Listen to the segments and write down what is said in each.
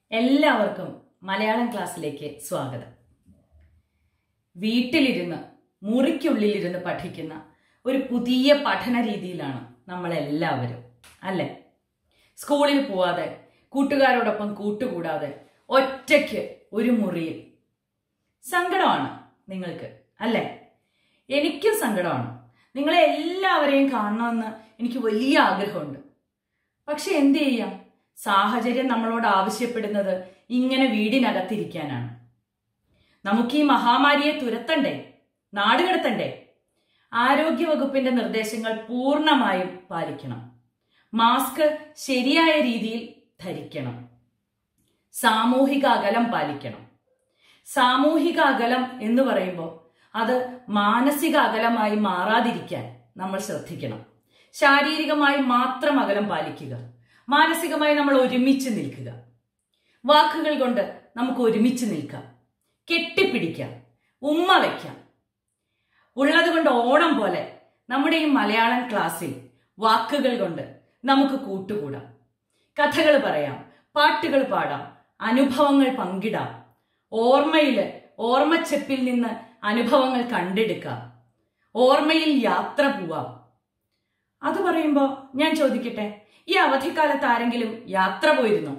എല്ലാവർക്കും മലയാളം ക്ലാസ്സിലേക്ക് സ്വാഗതം വീട്ടിലിരുന്ന് മുറിക്കുള്ളിലിരുന്ന് പഠിക്കുന്ന ഒരു പുതിയ പഠന രീതിയിലാണ് നമ്മൾ എല്ലാവരും അല്ലേ സ്കൂളിൽ പോവാതെ കൂട്ടുകാരോടൊപ്പം കൂട്ടുകൂടാതെ ഒറ്റയ്ക്ക് ഒരു മുറിയിൽ സങ്കടമാണ് നിങ്ങൾക്ക് അല്ലേ എനിക്കും സങ്കടമാണ് നിങ്ങളെ എല്ലാവരെയും കാണണമെന്ന് എനിക്ക് വലിയ ആഗ്രഹമുണ്ട് പക്ഷെ എന്ത് ചെയ്യാം സാഹചര്യം നമ്മളോട് ആവശ്യപ്പെടുന്നത് ഇങ്ങനെ വീടിനകത്തിരിക്കാനാണ് നമുക്ക് ഈ മഹാമാരിയെ തുരത്തണ്ടേ നാടുകടത്തണ്ടേ ആരോഗ്യ വകുപ്പിന്റെ നിർദ്ദേശങ്ങൾ പൂർണ്ണമായും പാലിക്കണം മാസ്ക് ശരിയായ രീതിയിൽ ധരിക്കണം സാമൂഹിക അകലം പാലിക്കണം സാമൂഹിക അകലം എന്ന് പറയുമ്പോൾ അത് മാനസിക അകലമായി മാറാതിരിക്കാൻ നമ്മൾ ശ്രദ്ധിക്കണം ശാരീരികമായി മാത്രം അകലം പാലിക്കുക മാനസികമായി നമ്മൾ ഒരുമിച്ച് നിൽക്കുക വാക്കുകൾ കൊണ്ട് നമുക്ക് ഒരുമിച്ച് നിൽക്കാം കെട്ടിപ്പിടിക്കാം ഉമ്മ വയ്ക്കാം ഉള്ളത് കൊണ്ട് ഓണം പോലെ നമ്മുടെ ഈ മലയാളം ക്ലാസ്സിൽ വാക്കുകൾ കൊണ്ട് നമുക്ക് കൂട്ടുകൂടാം കഥകൾ പറയാം പാട്ടുകൾ പാടാം അനുഭവങ്ങൾ പങ്കിടാം ഓർമ്മയില് ഓർമ്മച്ചെപ്പിൽ നിന്ന് അനുഭവങ്ങൾ കണ്ടെടുക്കാം ഓർമ്മയിൽ യാത്ര പോവാം അത് പറയുമ്പോ ഞാൻ ചോദിക്കട്ടെ ഈ അവധിക്കാലത്ത് ആരെങ്കിലും യാത്ര പോയിരുന്നോ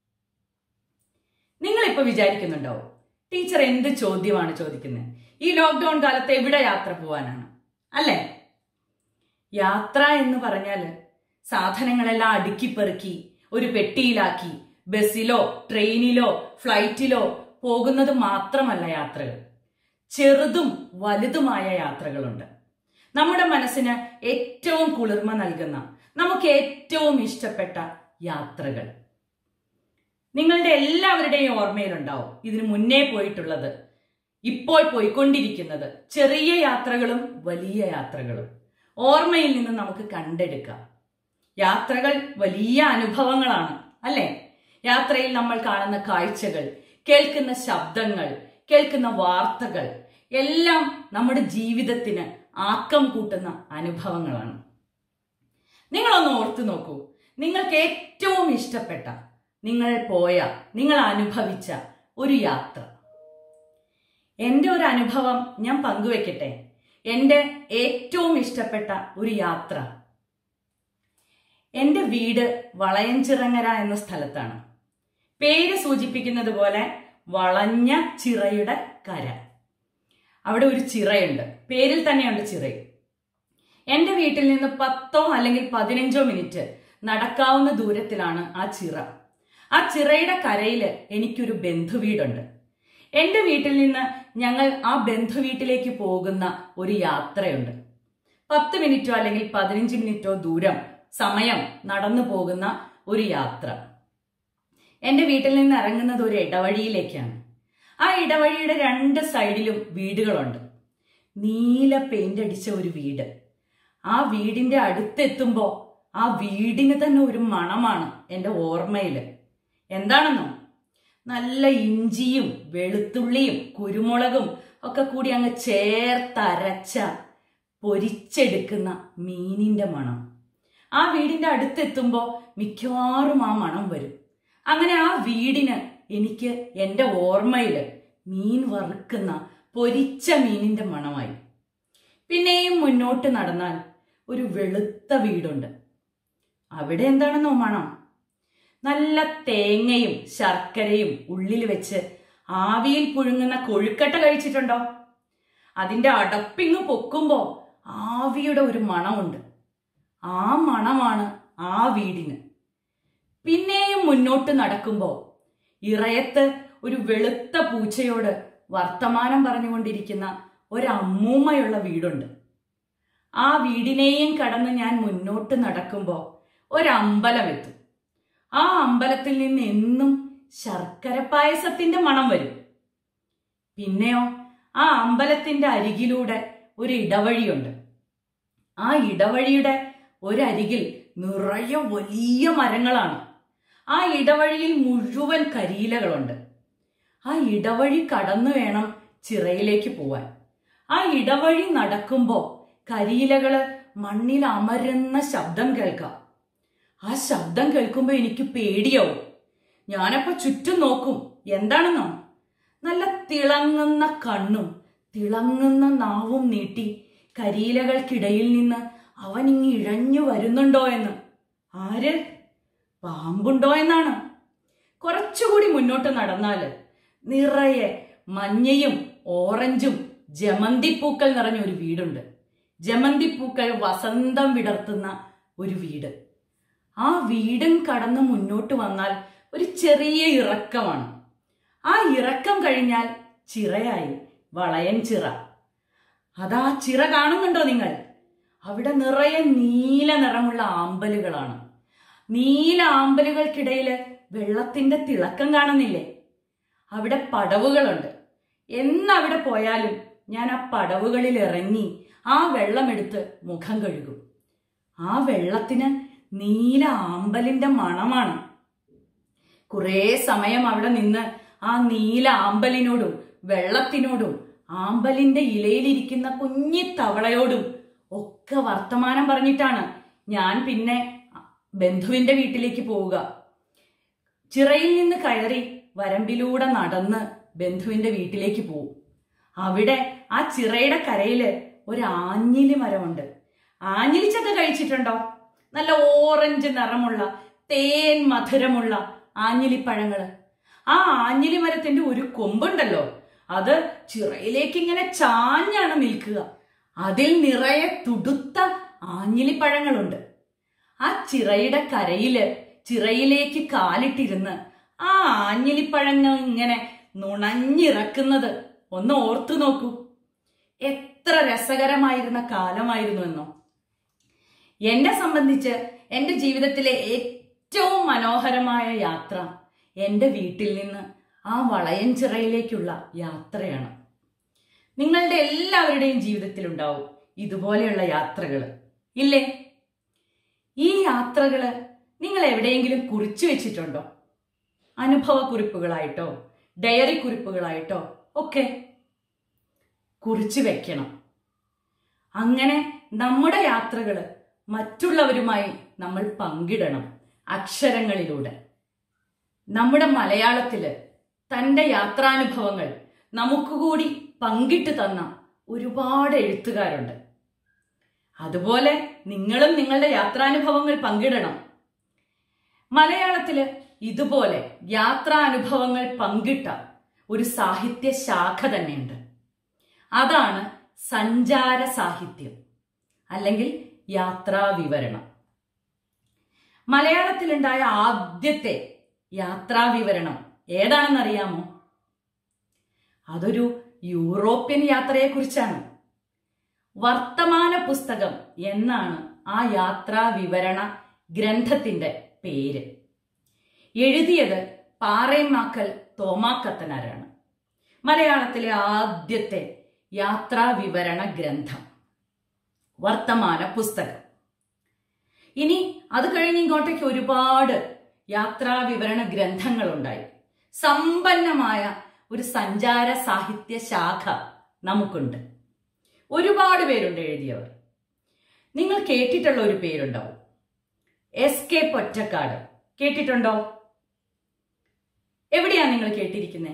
നിങ്ങൾ ഇപ്പൊ വിചാരിക്കുന്നുണ്ടാവും ടീച്ചർ എന്ത് ചോദ്യമാണ് ചോദിക്കുന്നത് ഈ ലോക്ക്ഡൌൺ കാലത്ത് എവിടെ യാത്ര പോവാനാണ് അല്ലേ യാത്ര എന്ന് പറഞ്ഞാൽ സാധനങ്ങളെല്ലാം അടുക്കിപ്പെറുക്കി ഒരു പെട്ടിയിലാക്കി ബസ്സിലോ ട്രെയിനിലോ ഫ്ലൈറ്റിലോ പോകുന്നത് മാത്രമല്ല യാത്രകൾ ചെറുതും വലുതുമായ യാത്രകളുണ്ട് നമ്മുടെ മനസ്സിന് ഏറ്റവും കുളിർമ നൽകുന്ന നമുക്ക് ഏറ്റവും ഇഷ്ടപ്പെട്ട യാത്രകൾ നിങ്ങളുടെ എല്ലാവരുടെയും ഓർമ്മയിലുണ്ടാവും ഇതിനു മുന്നേ പോയിട്ടുള്ളത് ഇപ്പോൾ പോയിക്കൊണ്ടിരിക്കുന്നത് ചെറിയ യാത്രകളും വലിയ യാത്രകളും ഓർമ്മയിൽ നിന്ന് നമുക്ക് കണ്ടെടുക്കാം യാത്രകൾ വലിയ അനുഭവങ്ങളാണ് അല്ലെ യാത്രയിൽ നമ്മൾ കാണുന്ന കാഴ്ചകൾ കേൾക്കുന്ന ശബ്ദങ്ങൾ കേൾക്കുന്ന വാർത്തകൾ എല്ലാം നമ്മുടെ ജീവിതത്തിന് ആക്കം കൂട്ടുന്ന അനുഭവങ്ങളാണ് നിങ്ങളൊന്ന് ഓർത്തു നോക്കൂ നിങ്ങൾക്ക് ഏറ്റവും ഇഷ്ടപ്പെട്ട നിങ്ങൾ പോയ നിങ്ങൾ അനുഭവിച്ച ഒരു യാത്ര എൻ്റെ ഒരു അനുഭവം ഞാൻ പങ്കുവെക്കട്ടെ എൻ്റെ ഏറ്റവും ഇഷ്ടപ്പെട്ട ഒരു യാത്ര എൻ്റെ വീട് വളയഞ്ചിറങ്ങര എന്ന സ്ഥലത്താണ് പേര് സൂചിപ്പിക്കുന്നത് പോലെ വളഞ്ഞ ചിറയുടെ കര അവിടെ ഒരു ചിറയുണ്ട് പേരിൽ തന്നെയുണ്ട് ചിറ എൻ്റെ വീട്ടിൽ നിന്ന് പത്തോ അല്ലെങ്കിൽ പതിനഞ്ചോ മിനിറ്റ് നടക്കാവുന്ന ദൂരത്തിലാണ് ആ ചിറ ആ ചിറയുടെ കരയിൽ എനിക്കൊരു ബന്ധുവീടുണ്ട് എൻ്റെ വീട്ടിൽ നിന്ന് ഞങ്ങൾ ആ ബന്ധുവീട്ടിലേക്ക് പോകുന്ന ഒരു യാത്രയുണ്ട് പത്ത് മിനിറ്റോ അല്ലെങ്കിൽ പതിനഞ്ച് മിനിറ്റോ ദൂരം സമയം നടന്നു പോകുന്ന ഒരു യാത്ര എൻ്റെ വീട്ടിൽ നിന്ന് ഇറങ്ങുന്നത് ഒരു ഇടവഴിയിലേക്കാണ് ആ ഇടവഴിയുടെ രണ്ട് സൈഡിലും വീടുകളുണ്ട് നീല പെയിന്റ് അടിച്ച ഒരു വീട് ആ വീടിന്റെ അടുത്തെത്തുമ്പോൾ ആ വീടിന് തന്നെ ഒരു മണമാണ് എൻ്റെ ഓർമ്മയിൽ എന്താണെന്നോ നല്ല ഇഞ്ചിയും വെളുത്തുള്ളിയും കുരുമുളകും ഒക്കെ കൂടി അങ്ങ് ചേർത്തരച്ച പൊരിച്ചെടുക്കുന്ന മീനിന്റെ മണം ആ വീടിന്റെ അടുത്തെത്തുമ്പോൾ മിക്കവാറും ആ മണം വരും അങ്ങനെ ആ വീടിന് എനിക്ക് എൻ്റെ ഓർമ്മയിൽ മീൻ വറുക്കുന്ന പൊരിച്ച മീനിന്റെ മണമായി പിന്നെയും മുന്നോട്ട് നടന്നാൽ ഒരു വെളുത്ത വീടുണ്ട് അവിടെ എന്താണെന്നോ മണം നല്ല തേങ്ങയും ശർക്കരയും ഉള്ളിൽ വെച്ച് ആവിയിൽ പുഴുങ്ങുന്ന കൊഴുക്കട്ട കഴിച്ചിട്ടുണ്ടോ അതിന്റെ അടപ്പിങ് പൊക്കുമ്പോ ആവിയുടെ ഒരു മണമുണ്ട് ആ മണമാണ് ആ വീടിന് പിന്നെയും മുന്നോട്ട് നടക്കുമ്പോൾ ഇറയത്ത് ഒരു വെളുത്ത പൂച്ചയോട് വർത്തമാനം പറഞ്ഞുകൊണ്ടിരിക്കുന്ന ഒരമ്മൂമ്മയുള്ള വീടുണ്ട് ആ വീടിനെയും കടന്ന് ഞാൻ മുന്നോട്ട് നടക്കുമ്പോൾ ഒരമ്പലം എത്തും ആ അമ്പലത്തിൽ നിന്ന് എന്നും ശർക്കര പായസത്തിന്റെ മണം വരും പിന്നെയോ ആ അമ്പലത്തിന്റെ അരികിലൂടെ ഒരു ഇടവഴിയുണ്ട് ആ ഇടവഴിയുടെ ഒരരികിൽ നിറയെ വലിയ മരങ്ങളാണ് ആ ഇടവഴിയിൽ മുഴുവൻ കരിയിലകളുണ്ട് ആ ഇടവഴി കടന്നു വേണം ചിറയിലേക്ക് പോവാൻ ആ ഇടവഴി നടക്കുമ്പോൾ കരിയിലകള് മണ്ണിൽ അമരുന്ന ശബ്ദം കേൾക്കാം ആ ശബ്ദം കേൾക്കുമ്പോൾ എനിക്ക് പേടിയാവും ഞാനപ്പോ ചുറ്റും നോക്കും എന്താണെന്നോ നല്ല തിളങ്ങുന്ന കണ്ണും തിളങ്ങുന്ന നാവും നീട്ടി കരിയിലകൾക്കിടയിൽ നിന്ന് അവൻ ഇങ്ങ് ഇഴഞ്ഞു വരുന്നുണ്ടോ എന്ന് ആര് പാമ്പുണ്ടോ എന്നാണ് കുറച്ചുകൂടി മുന്നോട്ട് നടന്നാല് നിറയെ മഞ്ഞയും ഓറഞ്ചും ജമന്തിപ്പൂക്കൾ നിറഞ്ഞ ഒരു വീടുണ്ട് ജമന്തിപ്പൂക്കൾ വസന്തം വിടർത്തുന്ന ഒരു വീട് ആ വീടും കടന്ന് മുന്നോട്ട് വന്നാൽ ഒരു ചെറിയ ഇറക്കമാണ് ആ ഇറക്കം കഴിഞ്ഞാൽ ചിറയായി വളയൻ ചിറ അതാ ചിറ കാണുന്നുണ്ടോ നിങ്ങൾ അവിടെ നിറയെ നീല നിറമുള്ള ആമ്പലുകളാണ് നീല ആമ്പലുകൾക്കിടയിൽ വെള്ളത്തിന്റെ തിളക്കം കാണുന്നില്ലേ അവിടെ പടവുകളുണ്ട് എന്നവിടെ പോയാലും ഞാൻ ആ പടവുകളിൽ ഇറങ്ങി ആ വെള്ളമെടുത്ത് മുഖം കഴുകും ആ വെള്ളത്തിന് നീല ആമ്പലിന്റെ മണമാണ് കുറേ സമയം അവിടെ നിന്ന് ആ നീല ആമ്പലിനോടും വെള്ളത്തിനോടും ആമ്പലിന്റെ ഇലയിലിരിക്കുന്ന കുഞ്ഞി തവളയോടും ഒക്കെ വർത്തമാനം പറഞ്ഞിട്ടാണ് ഞാൻ പിന്നെ ബന്ധുവിന്റെ വീട്ടിലേക്ക് പോവുക ചിറയിൽ നിന്ന് കയറി വരമ്പിലൂടെ നടന്ന് ബന്ധുവിന്റെ വീട്ടിലേക്ക് പോവും അവിടെ ആ ചിറയുടെ കരയില് ഒരു ആഞ്ഞിലി മരമുണ്ട് ആഞ്ഞിലിച്ചക്ക കഴിച്ചിട്ടുണ്ടോ നല്ല ഓറഞ്ച് നിറമുള്ള തേൻ മധുരമുള്ള ആഞ്ഞിലിപ്പഴങ്ങള് ആ ആഞ്ഞിലി മരത്തിന്റെ ഒരു കൊമ്പുണ്ടല്ലോ അത് ചിറയിലേക്ക് ഇങ്ങനെ ചാഞ്ഞാണ് നിൽക്കുക അതിൽ നിറയെ തുടുത്ത ആഞ്ഞിലിപ്പഴങ്ങളുണ്ട് ആ ചിറയുടെ കരയില് ചിറയിലേക്ക് കാലിട്ടിരുന്ന് ആ ആഞ്ഞിലിപ്പഴങ്ങൾ ഇങ്ങനെ നുണഞ്ഞിറക്കുന്നത് ഒന്ന് ഓർത്തു നോക്കൂ എത്ര രസകരമായിരുന്ന കാലമായിരുന്നു എന്നോ എന്നെ സംബന്ധിച്ച് എൻ്റെ ജീവിതത്തിലെ ഏറ്റവും മനോഹരമായ യാത്ര എൻ്റെ വീട്ടിൽ നിന്ന് ആ വളയൻചിറയിലേക്കുള്ള യാത്രയാണ് നിങ്ങളുടെ എല്ലാവരുടെയും ജീവിതത്തിലുണ്ടാവും ഇതുപോലെയുള്ള യാത്രകൾ ഇല്ലേ ഈ യാത്രകള് നിങ്ങൾ എവിടെയെങ്കിലും കുറിച്ചു വെച്ചിട്ടുണ്ടോ അനുഭവ കുറിപ്പുകളായിട്ടോ ഡയറി കുറിപ്പുകളായിട്ടോ ഒക്കെ കുറിച്ചു വെക്കണം അങ്ങനെ നമ്മുടെ യാത്രകള് മറ്റുള്ളവരുമായി നമ്മൾ പങ്കിടണം അക്ഷരങ്ങളിലൂടെ നമ്മുടെ മലയാളത്തില് തന്റെ യാത്രാനുഭവങ്ങൾ നമുക്ക് കൂടി പങ്കിട്ട് തന്ന ഒരുപാട് എഴുത്തുകാരുണ്ട് അതുപോലെ നിങ്ങളും നിങ്ങളുടെ യാത്രാനുഭവങ്ങൾ പങ്കിടണം മലയാളത്തില് ഇതുപോലെ യാത്രാനുഭവങ്ങൾ പങ്കിട്ട ഒരു സാഹിത്യ ശാഖ തന്നെയുണ്ട് അതാണ് സഞ്ചാര സാഹിത്യം അല്ലെങ്കിൽ യാത്രാ വിവരണം മലയാളത്തിലുണ്ടായ ആദ്യത്തെ യാത്രാ വിവരണം ഏതാണെന്നറിയാമോ അതൊരു യൂറോപ്യൻ യാത്രയെക്കുറിച്ചാണ് വർത്തമാന പുസ്തകം എന്നാണ് ആ യാത്രാ വിവരണ ഗ്രന്ഥത്തിന്റെ പേര് എഴുതിയത് പാറേമാക്കൽ തോമാക്കത്തനാരാണ് മലയാളത്തിലെ ആദ്യത്തെ യാത്രാ വിവരണ ഗ്രന്ഥം വർത്തമാന പുസ്തകം ഇനി അത് കഴിഞ്ഞ് ഇങ്ങോട്ടേക്ക് ഒരുപാട് യാത്രാ വിവരണ ഗ്രന്ഥങ്ങളുണ്ടായി സമ്പന്നമായ ഒരു സഞ്ചാര സാഹിത്യ ശാഖ നമുക്കുണ്ട് ഒരുപാട് പേരുണ്ട് എഴുതിയവർ നിങ്ങൾ കേട്ടിട്ടുള്ള ഒരു പേരുണ്ടാവും എസ് കെ പൊറ്റക്കാട് കേട്ടിട്ടുണ്ടോ എവിടെയാ നിങ്ങൾ കേട്ടിരിക്കുന്നത്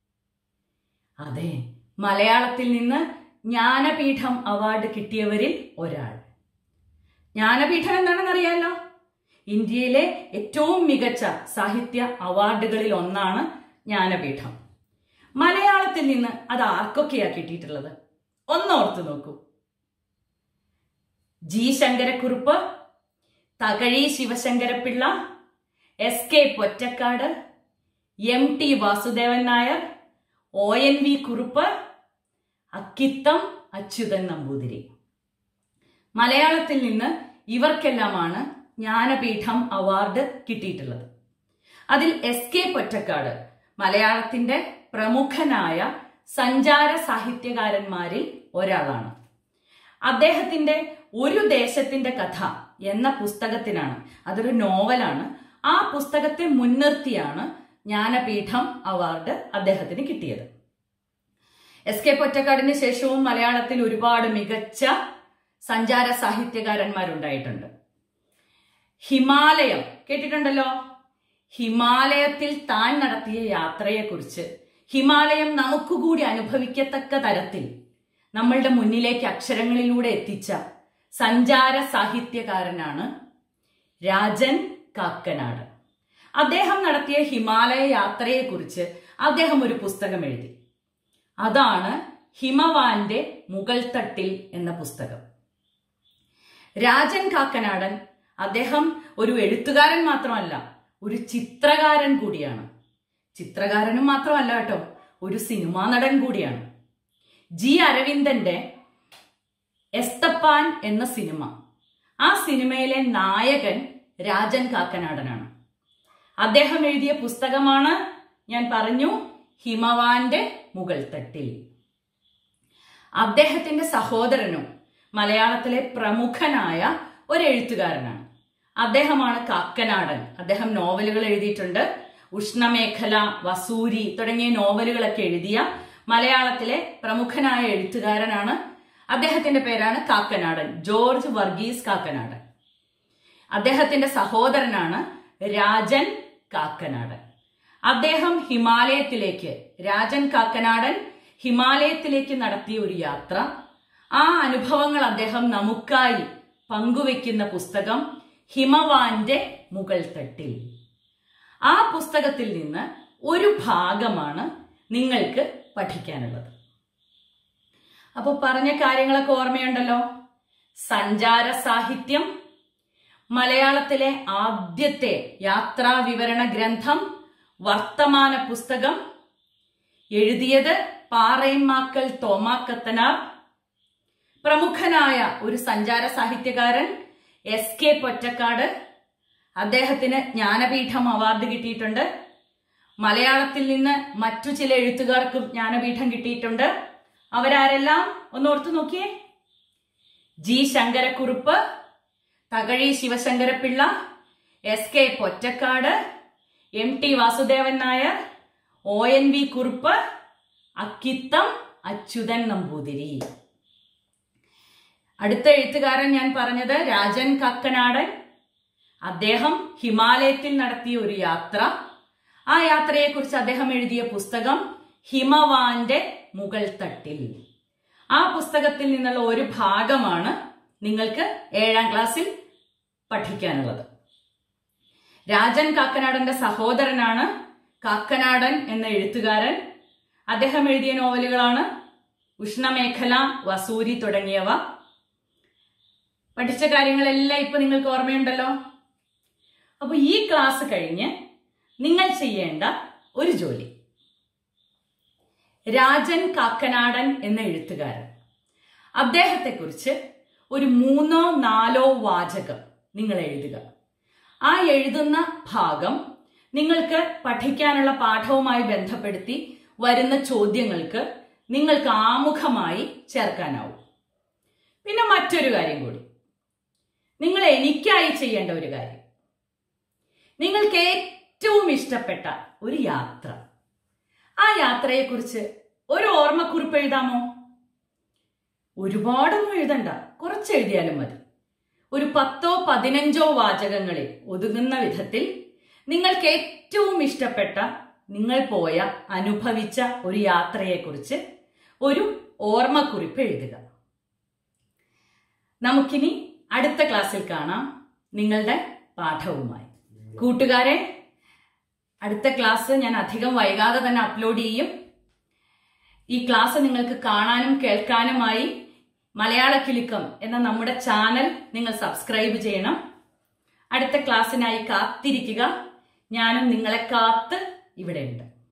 അതെ മലയാളത്തിൽ നിന്ന് ജ്ഞാനപീഠം അവാർഡ് കിട്ടിയവരിൽ ഒരാൾ ജ്ഞാനപീഠം എന്താണെന്ന് അറിയാലോ ഇന്ത്യയിലെ ഏറ്റവും മികച്ച സാഹിത്യ അവാർഡുകളിൽ ഒന്നാണ് ജ്ഞാനപീഠം മലയാളത്തിൽ നിന്ന് അത് ആർക്കൊക്കെയാ കിട്ടിയിട്ടുള്ളത് ഒന്നോർത്ത് നോക്കൂ G Sankara Kurup Thakazhi Sivasankara Pillai S K Pottekkatt M T Vasudevan Nair O N V Kurup Akkitham Achuthan Namboothiri മലയാളത്തിൽ നിന്ന് ഇവർക്കെല്ലാമാണ് ജ്ഞാനപീഠം അവാർഡ് കിട്ടിയിട്ടുള്ളത് അതിൽ എസ് കെ പൊറ്റക്കാട് മലയാളത്തിന്റെ പ്രമുഖനായ സഞ്ചാര സാഹിത്യകാരന്മാരിൽ ഒരാളാണ് അദ്ദേഹത്തിന്റെ ഒരു ദേശത്തിന്റെ കഥ എന്ന പുസ്തകത്തിനാണ് അതൊരു നോവലാണ് ആ പുസ്തകത്തെ മുൻനിർത്തിയാണ് ജ്ഞാനപീഠം അവാർഡ് അദ്ദേഹത്തിന് കിട്ടിയത് എസ് കെ പൊറ്റക്കാടിന് ശേഷവും മലയാളത്തിൽ ഒരുപാട് മികച്ച സഞ്ചാര സാഹിത്യകാരന്മാരുണ്ടായിട്ടുണ്ട് ഹിമാലയം കേട്ടിട്ടുണ്ടല്ലോ ഹിമാലയത്തിൽ താൻ നടത്തിയ യാത്രയെക്കുറിച്ച് ഹിമാലയം നമുക്കുകൂടി അനുഭവിക്കത്തക്ക തരത്തിൽ നമ്മളുടെ മുന്നിലേക്ക് അക്ഷരങ്ങളിലൂടെ എത്തിച്ച സഞ്ചാര സാഹിത്യകാരനാണ് രാജൻ കാക്കനാട് അദ്ദേഹം നടത്തിയ ഹിമാലയ യാത്രയെക്കുറിച്ച് അദ്ദേഹം ഒരു പുസ്തകം എഴുതി അതാണ് ഹിമവാന്റെ മുകൾ തട്ടിൽ എന്ന പുസ്തകം രാജൻ കാക്കനാടൻ അദ്ദേഹം ഒരു എഴുത്തുകാരൻ മാത്രമല്ല ഒരു ചിത്രകാരൻ കൂടിയാണ് ചിത്രകാരനും മാത്രമല്ല കേട്ടോ ഒരു സിനിമാ നടൻ കൂടിയാണ് ജി അരവിന്ദന്റെ എസ്തപ്പാൻ എന്ന സിനിമ ആ സിനിമയിലെ നായകൻ രാജൻ കാക്കനാടനാണ് അദ്ദേഹം എഴുതിയ പുസ്തകമാണ് ഞാൻ പറഞ്ഞു ഹിമവാന്റെ മുകൾ തട്ടിൽ അദ്ദേഹത്തിന്റെ സഹോദരനും മലയാളത്തിലെ പ്രമുഖനായ ഒരു എഴുത്തുകാരനാണ് അദ്ദേഹമാണ് കാക്കനാടൻ അദ്ദേഹം നോവലുകൾ എഴുതിയിട്ടുണ്ട് ഉഷ്ണമേഖല വസൂരി തുടങ്ങിയ നോവലുകളൊക്കെ എഴുതിയ മലയാളത്തിലെ പ്രമുഖനായ എഴുത്തുകാരനാണ് അദ്ദേഹത്തിന്റെ പേരാണ് കാക്കനാടൻ ജോർജ് വർഗീസ് കാക്കനാടൻ അദ്ദേഹത്തിന്റെ സഹോദരനാണ് രാജൻ കാക്കനാടൻ അദ്ദേഹം ഹിമാലയത്തിലേക്ക് രാജൻ കാക്കനാടൻ ഹിമാലയത്തിലേക്ക് നടത്തിയ ഒരു യാത്ര ആ അനുഭവങ്ങൾ അദ്ദേഹം നമുക്കായി പങ്കുവെക്കുന്ന പുസ്തകം ഹിമവാന്റെ മുകൾ തട്ടിൽ ആ പുസ്തകത്തിൽ നിന്ന് ഒരു ഭാഗമാണ് നിങ്ങൾക്ക് പഠിക്കാനുള്ളത് അപ്പോൾ പറഞ്ഞ കാര്യങ്ങളൊക്കെ ഓർമ്മയുണ്ടല്ലോ സഞ്ചാര സാഹിത്യം മലയാളത്തിലെ ആദ്യത്തെ യാത്രാ വിവരണ ഗ്രന്ഥം വർത്തമാന പുസ്തകം എഴുതിയത് പാറയമ്മാക്കൽ തോമാക്കത്തനാർ പ്രമുഖനായ ഒരു സഞ്ചാര സാഹിത്യകാരൻ എസ് കെ പൊറ്റക്കാട് അദ്ദേഹത്തിന് ജ്ഞാനപീഠം അവാർഡ് കിട്ടിയിട്ടുണ്ട് മലയാളത്തിൽ നിന്ന് മറ്റു ചില എഴുത്തുകാർക്കും ജ്ഞാനപീഠം കിട്ടിയിട്ടുണ്ട് അവരാരെല്ലാം ഒന്ന് ഓർത്തു നോക്കിയേ G Sankara Kurup Thakazhi Sivasankara Pillai S K Pottekkatt M T Vasudevan Nair O N V Kurup Akkitham Achuthan Namboothiri അടുത്ത എഴുത്തുകാരൻ ഞാൻ പറഞ്ഞത് രാജൻ കക്കനാടൻ അദ്ദേഹം ഹിമാലയത്തിൽ നടത്തിയ ഒരു യാത്ര ആ യാത്രയെക്കുറിച്ച് അദ്ദേഹം എഴുതിയ പുസ്തകം ഹിമവാന്റെ മുകൾ തട്ടിൽ ആ പുസ്തകത്തിൽ നിന്നുള്ള ഒരു ഭാഗമാണ് നിങ്ങൾക്ക് ഏഴാം ക്ലാസ്സിൽ പഠിക്കാനുള്ളത് രാജൻ കാക്കനാടന്റെ സഹോദരനാണ് കാക്കനാടൻ എന്ന എഴുത്തുകാരൻ അദ്ദേഹം എഴുതിയ നോവലുകളാണ് ഉഷ്ണമേഖല വസൂരി തുടങ്ങിയവ പഠിച്ച കാര്യങ്ങളെല്ലാം ഇപ്പൊ നിങ്ങൾക്ക് ഓർമ്മയുണ്ടല്ലോ അപ്പൊ ഈ ക്ലാസ് കഴിഞ്ഞ് നിങ്ങൾ ചെയ്യേണ്ട ഒരു ജോലി രാജൻ കാക്കനാടൻ എന്ന എഴുത്തുകാരൻ അദ്ദേഹത്തെക്കുറിച്ച് ഒരു മൂന്നോ നാലോ വാചകം നിങ്ങൾ എഴുതുക ആ എഴുതുന്ന ഭാഗം നിങ്ങൾക്ക് പഠിക്കാനുള്ള പാഠവുമായി ബന്ധപ്പെടുത്തി വരുന്ന ചോദ്യങ്ങൾക്ക് നിങ്ങൾക്ക് ആമുഖമായി ചേർക്കാനാവും പിന്നെ മറ്റൊരു കാര്യം കൂടി നിങ്ങൾ എനിക്കായി ചെയ്യേണ്ട ഒരു കാര്യം നിങ്ങൾക്ക് ഏറ്റവും ഇഷ്ടപ്പെട്ട ഒരു യാത്ര ആ യാത്രയെക്കുറിച്ച് ഒരു ഓർമ്മക്കുറിപ്പ് എഴുതാമോ ഒരുപാടൊന്നും എഴുതണ്ട കുറച്ച് എഴുതിയാലും മതി ഒരു പത്തോ പതിനഞ്ചോ വാചകങ്ങളിൽ ഒതുങ്ങുന്ന വിധത്തിൽ നിങ്ങൾക്ക് ഏറ്റവും ഇഷ്ടപ്പെട്ട നിങ്ങൾ പോയ അനുഭവിച്ച ഒരു യാത്രയെക്കുറിച്ച് ഒരു ഓർമ്മക്കുറിപ്പ് എഴുതുക നമുക്കിനി അടുത്ത ക്ലാസ്സിൽ കാണാം നിങ്ങളുടെ പാഠവുമായി കൂട്ടുകാരെ അടുത്ത ക്ലാസ് ഞാൻ അധികം വൈകാതെ തന്നെ അപ്ലോഡ് ചെയ്യും ഈ ക്ലാസ് നിങ്ങൾക്ക് കാണാനും കേൾക്കാനുമായി മലയാള കിലുക്കം എന്ന നമ്മുടെ ചാനൽ നിങ്ങൾ സബ്സ്ക്രൈബ് ചെയ്യണം അടുത്ത ക്ലാസ്സിനായി കാത്തിരിക്കുക ഞാനും നിങ്ങളെ കാത്ത് ഇവിടെയുണ്ട്